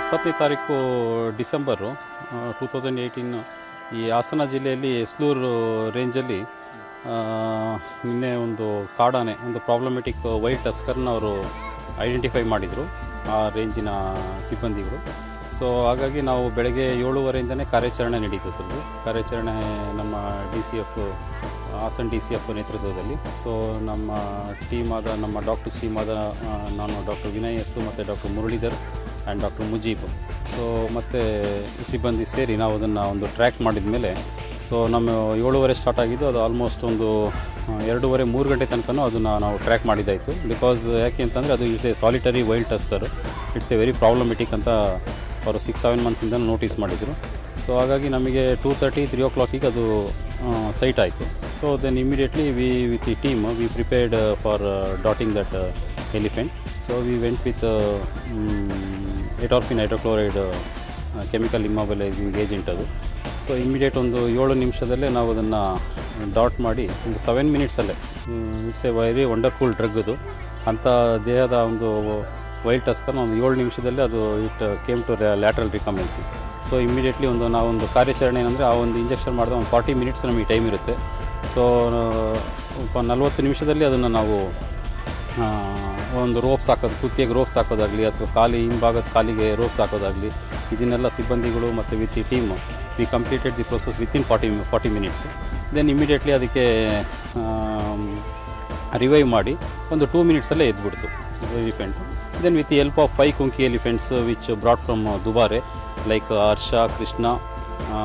ಇಪ್ಪತ್ತನೇ ತಾರೀಕು December two thousand eighteen ಈ ಹಾಸನ ಜಿಲ್ಲೆಯಲ್ಲಿ ಎಸ್ಲೂರು ರೇಂಜಲ್ಲಿ ಆ, ನಿನ್ನೆ ಒಂದು ಕಾಡಾನೆ ಒಂದು ಪ್ರಾಬ್ಲಮೆಟಿಕ್ ವೈಟ್ ಟಸ್ಕರ್ನ ಅವರು ಐಡೆಂಟಿಫೈ ಮಾಡಿದರು ಆ ರೇಂಜಿನ ಸಿಬ್ಬಂದಿಗಳು ಸೊ ಹಾಗಾಗಿ ನಾವು ಬೆಳಗ್ಗೆ ಏಳುವರೆಯಿಂದನೇ ಕಾರ್ಯಾಚರಣೆ ನಡೀತಿತ್ತು ಕಾರ್ಯಾಚರಣೆ ನಮ್ಮ D C F Hassan D C F ನೇತೃತ್ವದಲ್ಲಿ ಸೊ ನಮ್ಮ ಟೀಮ್ ಆದ ನಮ್ಮ ಡಾಕ್ಟರ್ಸ್ ಟೀಮ್ ಆದ ಆ, ನಾನು ಡಾಕ್ಟರ್ ವಿನಯ್ ಎಸ್ ಮತ್ತು doctor Muralidhar and doctor Mujeeb so ಮತ್ತು ಸಿಬ್ಬಂದಿ ಸೇರಿ ನಾವು ಅದನ್ನು ಒಂದು ಟ್ರ್ಯಾಕ್ ಮಾಡಿದ ಮೇಲೆ ಸೊ ನಮ್ಮ ಏಳುವರೆ ಸ್ಟಾರ್ಟ್ ಆಗಿದ್ದು ಅದು ಆಲ್ಮೋಸ್ಟ್ ಒಂದು ಆ, ಎರಡೂವರೆ ಮೂರು ಗಂಟೆ ತನಕನೂ ಅದನ್ನು ನಾವು ಟ್ರ್ಯಾಕ್ ಮಾಡಿದ್ದಾಯಿತು ಬಿಕಾಸ್ ಯಾಕೆ ಅಂತಂದರೆ ಅದು it's a solitary wild tusker it's a very problematic ಅಂತ ಅವರು ಸಿಕ್ಸ್ ಸೆವೆನ್ ಮಂತ್ಸಿಂದ ನೋಟಿಸ್ ಮಾಡಿದರು ಸೊ ಹಾಗಾಗಿ ನಮಗೆ ಟೂ ತರ್ಟಿ ತ್ರೀ ಓ ಕ್ಲಾಕಿಗೆ ಅದು ಸೈಟ್ ಆಯಿತು so then immediately we with the team we prepared for darting that elephant so we went with etorphine hydrochloride chemical immobilising agent ಅದು ಸೊ ಇಮಿಡಿಯೇಟ್ ಒಂದು ಏಳು ನಿಮಿಷದಲ್ಲೇ ನಾವು ಅದನ್ನು ಡಾಟ್ ಮಾಡಿ ಒಂದು ಸೆವೆನ್ ಮಿನಿಟ್ಸಲ್ಲೇ it's a very wonderful drug ಅದು ಅಂಥ ದೇಹದ ಒಂದು ವೈಲ್ಡ್ ಟಸ್ಕನ್ನು ಒಂದು ಏಳು ನಿಮಿಷದಲ್ಲೇ ಅದು it came to lateral recumbency so immediately ಒಂದು ನಾವೊಂದು ಕಾರ್ಯಾಚರಣೆ ಏನಂದರೆ ಆ ಒಂದು ಇಂಜೆಕ್ಷನ್ ಮಾಡಿದ ಒಂದು ಫಾರ್ಟಿ ಮಿನಿಟ್ಸ್ ನಮಗೆ ಟೈಮ್ ಇರುತ್ತೆ ಸೊ ನಲ್ವತ್ತು ನಿಮಿಷದಲ್ಲಿ ಅದನ್ನು ನಾವು ಆ, ಒಂದು ರೋಪ್ಸ್ ಹಾಕೋದು ಕುತ್ತಿಗೆಗೆ ರೋಪ್ಸ್ ಹಾಕೋದಾಗಲಿ ಅಥವಾ ಕಾಲಿ ಹಿಂಭಾಗದ ಕಾಲಿಗೆ ರೋಪ್ಸ್ ಹಾಕೋದಾಗಲಿ ಇದನ್ನೆಲ್ಲ ಸಿಬ್ಬಂದಿಗಳು ಮತ್ತು with the team we completed the process within forty forty minutes then immediately ಅದಕ್ಕೆ ರಿವೈವ್ ಮಾಡಿ ಒಂದು ಟೂ ಮಿನಿಟ್ಸಲ್ಲೇ ಎದ್ಬಿಡ್ತು elephant then with the help of five kumki elephants which brought from Dubare like Harsha Krishna ಆ,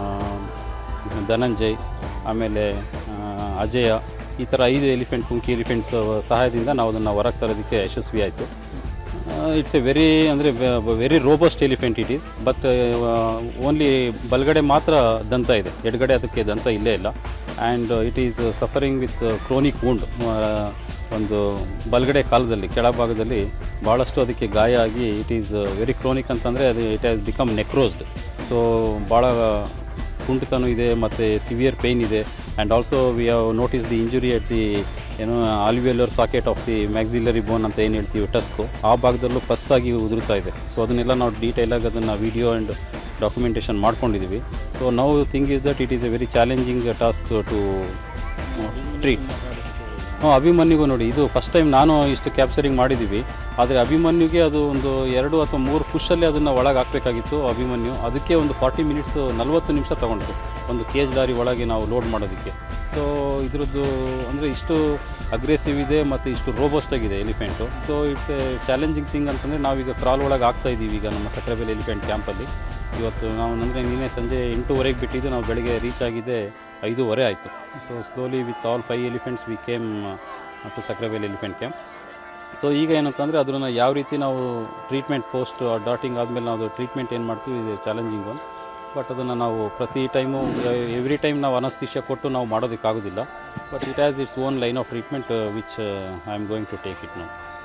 ಧನಂಜಯ್ ಆಮೇಲೆ ಆ, ಅಜಯ ಈ ಥರ ಐದು ಎಲಿಫೆಂಟ್ ಕುಂಕಿ ಎಲಿಫೆಂಟ್ಸ್ ಸಹಾಯದಿಂದ ನಾವು ಅದನ್ನು ಹೊರಗೆ ತರೋದಕ್ಕೆ ಯಶಸ್ವಿ ಆಯಿತು ಇಟ್ಸ್ ಎ ವೆರಿ ಅಂದರೆ very robust elephant it is but only ಬಲಗಡೆ ಮಾತ್ರ ದಂತ ಇದೆ ಎಡಗಡೆ ಅದಕ್ಕೆ ದಂತ ಇಲ್ಲೇ ಇಲ್ಲ and it is suffering with chronic wound ಒಂದು ಬಲಗಡೆ ಕಾಲದಲ್ಲಿ ಕೆಳಭಾಗದಲ್ಲಿ ಭಾಳಷ್ಟು ಅದಕ್ಕೆ ಗಾಯ ಆಗಿ ಇಟ್ ಈಸ್ ವೆರಿ ಕ್ರೋನಿಕ್ ಅಂತಂದರೆ ಅದು it has become necrosed so ಭಾಳ ಕುಂಟಿತನೂ ಇದೆ ಮತ್ತು ಸಿವಿಯರ್ ಪೇಯ್ನ್ ಇದೆ and also we have notice the injury at the ಏನೋ alveolar socket of the maxillary bone ಅಂತ ಏನು ಹೇಳ್ತೀವಿ ಟಸ್ಕು ಆ ಭಾಗದಲ್ಲೂ ಪಸ್ ಆಗಿ ಉದುರುತ್ತಾ ಇದೆ ಸೊ ಅದನ್ನೆಲ್ಲ ನಾವು ಡೀಟೇಲಾಗಿ ಅದನ್ನು ವಿಡಿಯೋ ಆ್ಯಂಡ್ ಡಾಕ್ಯುಮೆಂಟೇಷನ್ ಮಾಡ್ಕೊಂಡಿದ್ದೀವಿ so now thing is that it is a very challenging task to treat ಹ್ಞೂ ಅಭಿಮನ್ಯುಗೂ ನೋಡಿ ಇದು ಫಸ್ಟ್ ಟೈಮ್ ನಾನು ಇಷ್ಟು ಕ್ಯಾಪ್ಚರಿಂಗ್ ಮಾಡಿದ್ದೀವಿ ಆದರೆ ಅಭಿಮನ್ಯುಗೆ ಅದು ಒಂದು ಎರಡು ಅಥವಾ ಮೂರು ಪುಷಲ್ಲಿ ಅದನ್ನು ಒಳಗೆ ಹಾಕಬೇಕಾಗಿತ್ತು ಅಭಿಮನ್ಯು ಅದಕ್ಕೆ ಒಂದು ಫಾರ್ಟಿ ಮಿನಿಟ್ಸ್ ನಲ್ವತ್ತು ನಿಮಿಷ ತೊಗೊಂಡು ಒಂದು ಕೇಜ್ ದಾರಿ ಒಳಗೆ ನಾವು ಲೋಡ್ ಮಾಡೋದಕ್ಕೆ ಸೊ ಇದ್ರದ್ದು ಅಂದರೆ ಇಷ್ಟು ಅಗ್ರೆಸಿವ್ ಇದೆ ಮತ್ತು ಇಷ್ಟು ರೋಬೋಸ್ಟ್ ಆಗಿದೆ elephant so it's a challenging thing ಅಂತಂದರೆ ನಾವೀಗ ಕ್ರಾಲ್ ಒಳಗೆ ಆಗ್ತಾ ಇದ್ದೀವಿ ಈಗ ನಮ್ಮ ಸಕ್ರೆಬೆಲೆ ಎಲಿಫೆಂಟ್ ಕ್ಯಾಂಪಲ್ಲಿ ಇವತ್ತು ನಾವು ಅಂದರೆ ನಿನ್ನೆ ಸಂಜೆ ಎಂಟೂವರೆಗೆ ಬಿಟ್ಟಿದ್ದು ನಾವು ಬೆಳಗ್ಗೆ ರೀಚ್ ಆಗಿದ್ದೆ ಐದೂವರೆ ಆಯಿತು so slowly with all five elephants we came to Sakrebail elephant camp so ಈಗ ಏನಂತಂದರೆ ಅದನ್ನು ಯಾವ ರೀತಿ ನಾವು ಟ್ರೀಟ್ಮೆಂಟ್ ಪೋಸ್ಟ್ ಡಾಟಿಂಗ್ ಆದಮೇಲೆ ನಾವು ಟ್ರೀಟ್ಮೆಂಟ್ ಏನು ಮಾಡ್ತೀವಿ ಇದು ಚಾಲೆಂಜಿಂಗ್ ಒನ್ ಬಟ್ ಅದನ್ನು ನಾವು ಪ್ರತಿ ಟೈಮು ಎವ್ರಿ ಟೈಮ್ ನಾವು ಅನಸ್ತಿಷ್ಯ ಕೊಟ್ಟು ನಾವು ಮಾಡೋದಕ್ಕಾಗೋದಿಲ್ಲ but it has its own line of treatment which I am going to take it ನಾವು